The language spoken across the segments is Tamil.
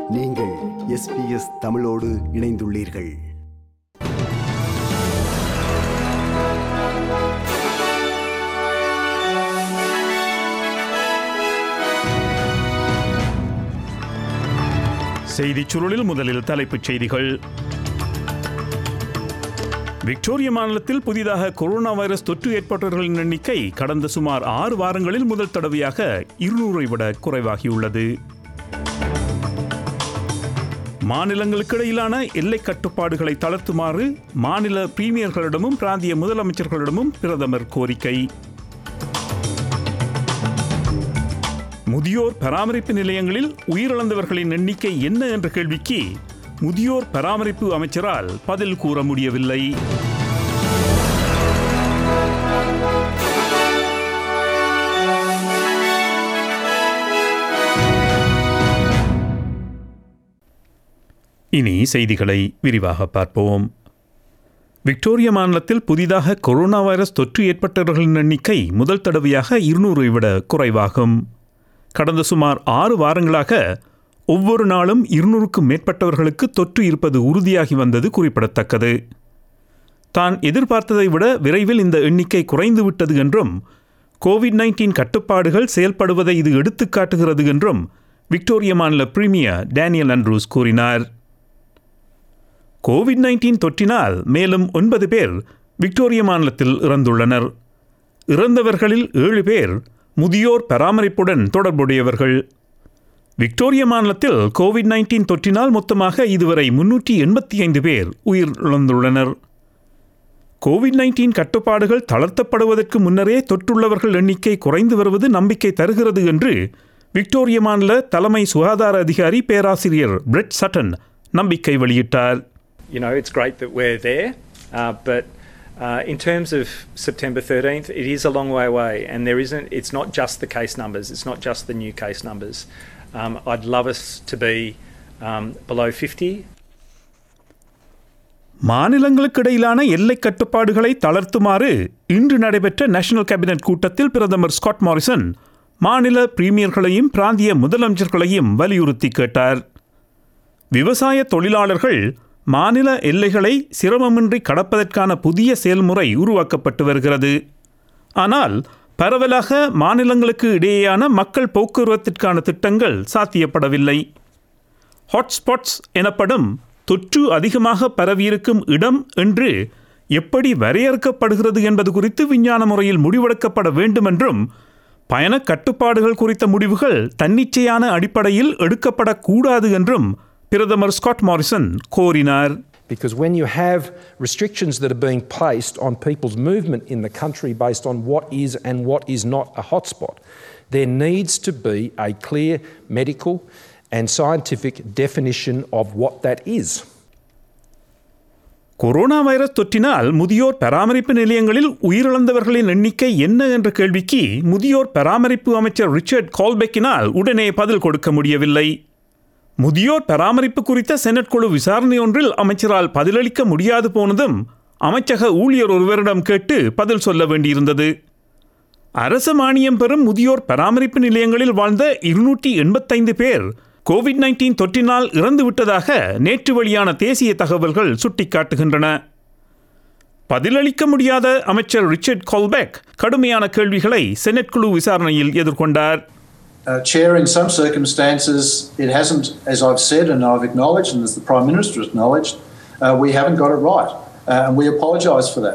நீங்கள் எஸ்பிஎஸ் தமிழோடு இணைந்துள்ளீர்கள் செய்திச் சுருளில் முதலில் தலைப்புச் செய்திகள் விக்டோரியா மாநிலத்தில் புதிதாக கொரோனா வைரஸ் தொற்று ஏற்பட்டவர்களின் எண்ணிக்கை கடந்த சுமார் ஆறு வாரங்களில் முதல் தடவையாக இருநூறை விட குறைவாகியுள்ளது மாநிலங்களுக்கு இடையிலான எல்லை கட்டுப்பாடுகளை தளர்த்துமாறு மாநில பிரீமியர்களிடமும் பிராந்திய முதலமைச்சர்களிடமும் பிரதமர் கோரிக்கை முதியோர் பராமரிப்பு நிலையங்களில் உயிரிழந்தவர்களின் எண்ணிக்கை என்ன என்ற கேள்விக்கு முதியோர் பராமரிப்பு அமைச்சரால் பதில் கூற முடியவில்லை இனி செய்திகளை விரிவாக பார்ப்போம் விக்டோரியா மாநிலத்தில் புதிதாக கொரோனா வைரஸ் தொற்று ஏற்பட்டவர்களின் எண்ணிக்கை முதல் தடவையாக இருநூறை விட குறைவாகும் கடந்த சுமார் ஆறு வாரங்களாக ஒவ்வொரு நாளும் இருநூறுக்கும் மேற்பட்டவர்களுக்கு தொற்று இருப்பது உறுதியாகி வந்தது குறிப்பிடத்தக்கது தான் எதிர்பார்த்ததை விட விரைவில் இந்த எண்ணிக்கை குறைந்து விட்டது என்றும் கோவிட் நைன்டீன் கட்டுப்பாடுகள் செயல்படுவதை இது எடுத்துக்காட்டுகிறது என்றும் விக்டோரியா மாநில பிரீமியர் டேனியல் அண்ட்ரூஸ் கூறினார் கோவிட் நைன்டீன் தொற்றினால் மேலும் ஒன்பது பேர் விக்டோரியா மாநிலத்தில் இறந்துள்ளனர் இறந்தவர்களில் ஏழு பேர் முதியோர் பராமரிப்புடன் தொடர்புடையவர்கள் விக்டோரியா மாநிலத்தில் கோவிட் நைன்டீன் தொற்றினால் மொத்தமாக இதுவரை முன்னூற்றி எண்பத்தி ஐந்து பேர் உயிரிழந்துள்ளனர் கோவிட் நைன்டீன் கட்டுப்பாடுகள் தளர்த்தப்படுவதற்கு முன்னரே தொற்றுள்ளவர்கள் எண்ணிக்கை குறைந்து வருவது நம்பிக்கை தருகிறது என்று விக்டோரியா மாநில தலைமை சுகாதார அதிகாரி பேராசிரியர் பிரெட் சட்டன் நம்பிக்கை வெளியிட்டார் You know, it's great that we're there, uh, but uh, in terms of September 13th, it is a long way away, and there isn't. It's not just the case numbers. It's not just the new case numbers. Um, I'd love us to be um, below 50. மாநிலங்களுக்கு இடையிலான எல்லை கட்டுப்பாடுகளை தளர்த்துமாறு இன்று நடைபெற்ற நேஷனல் கேபினட் கூட்டத்தில் பிரதமர் ஸ்காட் மாரிசன் மாநில பிரீமியர்களையும் பிராந்திய முதலமைச்சர்களையும் வலியுறுத்தி கேட்டார் விவசாய தொழிலாளர்கள் மாநில எல்லைகளை சிரமமின்றி கடப்பதற்கான புதிய செயல்முறை உருவாக்கப்பட்டு வருகிறது ஆனால் பரவலாக மாநிலங்களுக்கு இடையேயான மக்கள் போக்குவரத்திற்கான திட்டங்கள் சாத்தியப்படவில்லை ஹாட்ஸ்பாட்ஸ் எனப்படும் தொற்று அதிகமாக பரவியிருக்கும் இடம் என்று எப்படி வரையறுக்கப்படுகிறது என்பது குறித்து விஞ்ஞான முறையில் முடிவெடுக்கப்பட வேண்டும் என்றும் பயண கட்டுப்பாடுகள் குறித்த முடிவுகள் தன்னிச்சையான அடிப்படையில் எடுக்கப்படக்கூடாது என்றும் பிரதமர் ஸ்காட் மாரிசன் கோரினார் Because when you have restrictions that are being placed on people's movement in the country based on what is and what is not a hotspot, there needs to be a clear medical and scientific definition of what that is. Corona virus தொற்றினால் முதியோர் பராமரிப்பு நிலையங்களில் உயிரிழந்தவர்களின் எண்ணிக்கை என்ன என்ற கேள்விக்கு முதியோர் பராமரிப்பு அமைச்சர் ரிச்சர்ட் கால்பெக்கினால் உடனே பதில் கொடுக்க முடியவில்லை முதியோர் பராமரிப்பு குறித்த செனட் குழு விசாரணை ஒன்றில் அமைச்சரால் பதிலளிக்க முடியாது போனதும் அமைச்சக ஊழியர் ஒருவரிடம் கேட்டு பதில் சொல்ல வேண்டியிருந்தது அரசு மானியம் பெறும் முதியோர் பராமரிப்பு நிலையங்களில் வாழ்ந்த இருநூற்றி எண்பத்தைந்து பேர் கோவிட் நைன்டீன் தொற்றினால் இறந்துவிட்டதாக நேற்று வெளியான தேசிய தகவல்கள் சுட்டிக்காட்டுகின்றன பதிலளிக்க முடியாத அமைச்சர் ரிச்சர்ட் கால்பேக் கடுமையான கேள்விகளை செனட் குழு விசாரணையில் எதிர்கொண்டார் Uh, Chair, in some circumstances, it hasn't, as I've said and I've acknowledged, and as the Prime Minister has acknowledged, uh, we haven't got it right. Uh, and we apologise for that.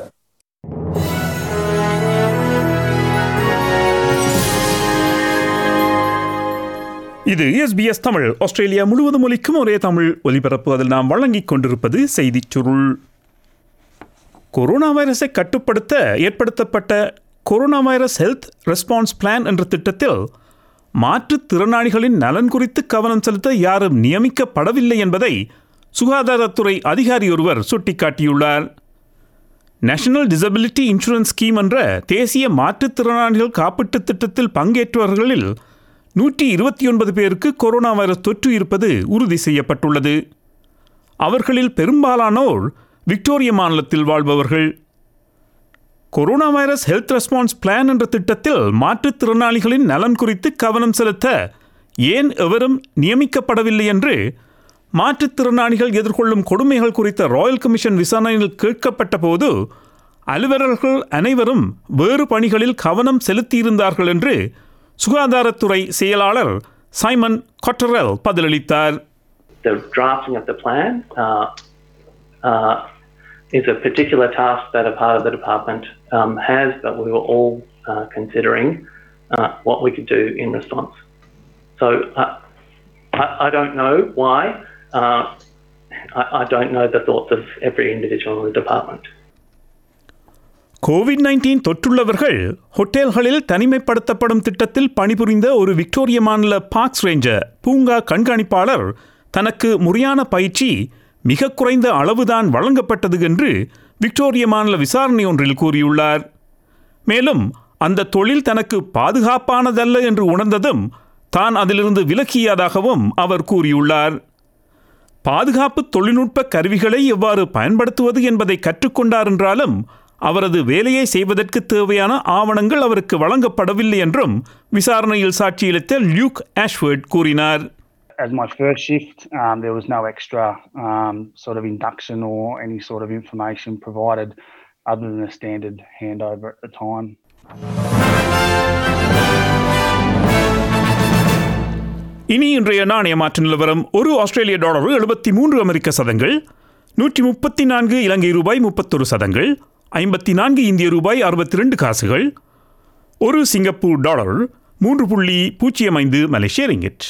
இது எஸ்பிஎஸ் தமிழ் ஆஸ்திரேலியா முழுவதும் ஒலிக்கும் ஒரே தமிழ் ஒலிபரப்பு அதில் நாம் வழங்கிக் கொண்டிருப்பது செய்திச் சுருள் கொரோனா வைரஸை கட்டுப்படுத்த ஏற்படுத்தப்பட்ட corona virus health response plan என்ற திட்டத்தில் மாற்றுத்திறனாளிகளின் நலன் குறித்து கவனம் செலுத்த யாரும் நியமிக்கப்படவில்லை என்பதை சுகாதாரத்துறை அதிகாரி ஒருவர் சுட்டிக்காட்டியுள்ளார் நேஷனல் டிசபிலிட்டி இன்சூரன்ஸ் ஸ்கீம் என்ற தேசிய மாற்றுத்திறனாளிகள் காப்பீட்டுத் திட்டத்தில் பங்கேற்றவர்களில் நூற்றி இருபத்தி ஒன்பது பேருக்கு கொரோனா வைரஸ் தொற்று இருப்பது உறுதி செய்யப்பட்டுள்ளது அவர்களில் பெரும்பாலானோர் விக்டோரிய மாநிலத்தில் வாழ்பவர்கள் corona virus health response plan என்ற திட்டத்தில் மாற்றுத்திறனாளிகளின் நலன் குறித்து கவனம் செலுத்த ஏன் எவரும் நியமிக்கப்படவில்லை என்று மாற்றுத்திறனாளிகள் எதிர்கொள்ளும் கொடுமைகள் குறித்த ராயல் கமிஷன் விசாரணையில் கேட்கப்பட்ட போது அலுவலர்கள் அனைவரும் வேறு பணிகளில் கவனம் செலுத்தியிருந்தார்கள் என்று சுகாதாரத்துறை செயலாளர் சைமன் கொட்டரல் பதிலளித்தார் the drafting of the plan uh, uh, is a particular task that a part of the department um, has, but we were all uh, considering uh, what we could do in response. So uh, I, I don't know why. Uh, I, I don't know the thoughts of every individual in the department. Covid nineteen தொற்றுள்ளவர்கள் ஹோட்டல்களில் தனிமைப்படுத்தப்படும் திட்டத்தில் பணிபுரிந்த ஒரு விக்டோரிய மாநில பார்க்ஸ் ரேஞ்சர் பூங்கா கண்காணிப்பாளர் தனக்கு முறையான பயிற்சி மிக குறைந்த அளவுதான் வழங்கப்பட்டது என்று விக்டோரிய மாநில விசாரணை ஒன்றில் கூறியுள்ளார் மேலும் அந்த தொழில் தனக்கு பாதுகாப்பானதல்ல என்று உணர்ந்ததும் தான் அதிலிருந்து விலகியதாகவும் அவர் கூறியுள்ளார் பாதுகாப்பு தொழில்நுட்ப கருவிகளை எவ்வாறு பயன்படுத்துவது என்பதை கற்றுக்கொண்டார் என்றாலும் அவரது வேலையை செய்வதற்கு தேவையான ஆவணங்கள் அவருக்கு வழங்கப்படவில்லை என்றும் விசாரணையில் சாட்சியளித்த லியூக் ஆஷ்வர்ட் கூறினார் as my first shift, um, there was no extra um, sort of induction or any sort of information provided other than a standard handover at the time. இனி இன்றைய நாணய மாற்று நிலவரம் ஒரு ஆஸ்திரேலிய டாலர் எழுபத்தி மூன்று அமெரிக்க சதங்கள் நூற்றி முப்பத்தி நான்கு இலங்கை ரூபாய் முப்பத்தொரு சதங்கள் ஐம்பத்தி நான்கு இந்திய ரூபாய் அறுபத்தி ரெண்டு காசுகள் ஒரு சிங்கப்பூர் டாலர் மூன்று புள்ளி பூஜ்ஜியம் ஐந்து மலேசிய ரிங்கிட்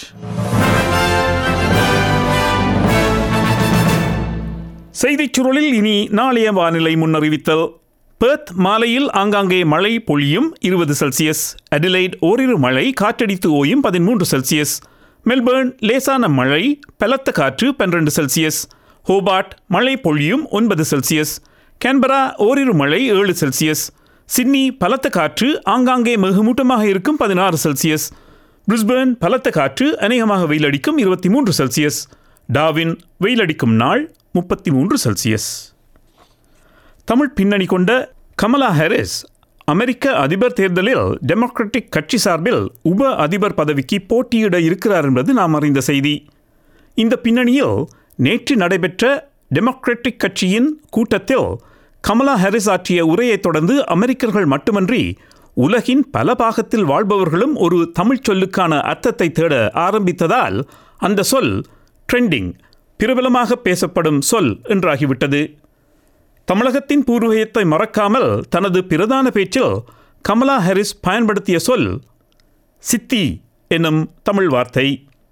செய்திச் சுருளில் இனி நாளைய வானிலை முன்னறிவித்தல் பெர்த் மாலையில் ஆங்காங்கே மழை பொழியும் இருபது செல்சியஸ் அடிலைட் ஓரிரு மழை காற்றடித்து ஓயும் பதிமூன்று செல்சியஸ் மெல்பர்ன் லேசான மழை பலத்த காற்று பன்னிரண்டு செல்சியஸ் ஹோபார்ட் மழை பொழியும் ஒன்பது செல்சியஸ் கேன்பரா ஓரிரு மழை ஏழு செல்சியஸ் சிட்னி பலத்த காற்று ஆங்காங்கே மிகுமூட்டமாக இருக்கும் பதினாறு செல்சியஸ் பிரிஸ்பேர்ன் பலத்த காற்று அநேகமாக வெயிலடிக்கும் இருபத்தி மூன்று செல்சியஸ் டாவின் வெயிலடிக்கும் நாள் முப்பத்தி மூன்று செல்சியஸ் தமிழ் பின்னணி கொண்ட கமலா ஹாரிஸ் அமெரிக்க அதிபர் தேர்தலில் டெமோக்ராட்டிக் கட்சி சார்பில் உப அதிபர் பதவிக்கு போட்டியிட இருக்கிறார் என்பது நாம் அறிந்த செய்தி இந்த பின்னணியில் நேற்று நடைபெற்ற டெமோக்ராட்டிக் கட்சியின் கூட்டத்தில் கமலா ஹாரிஸ் ஆற்றிய உரையைத் தொடர்ந்து அமெரிக்கர்கள் மட்டுமன்றி உலகின் பல பாகத்தில் வாழ்பவர்களும் ஒரு தமிழ்ச் சொல்லுக்கான அர்த்தத்தை தேட ஆரம்பித்ததால் அந்த சொல் ட்ரெண்டிங் பிரபலமாக பேசப்படும் சொல் என்றாகிவிட்டது தமிழகத்தின் பூர்வீகத்தை மறக்காமல் தனது பிரதான பேச்சில் கமலா ஹாரிஸ் பயன்படுத்திய சொல் சித்தி எனும் தமிழ் வார்த்தை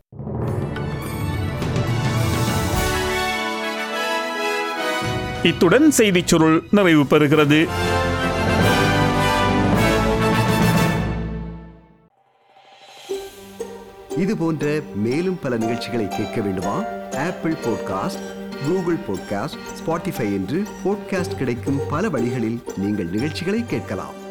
இத்துடன் செய்திச் சுருள் நிறைவு பெறுகிறது இது போன்ற மேலும் பல நிகழ்ச்சிகளை கேட்க வேண்டுமா Apple podcast Google podcast Spotify என்று பாட்காஸ்ட் கிடைக்கும் பல வழிகளில் நீங்கள் நிகழ்ச்சிகளை கேட்கலாம்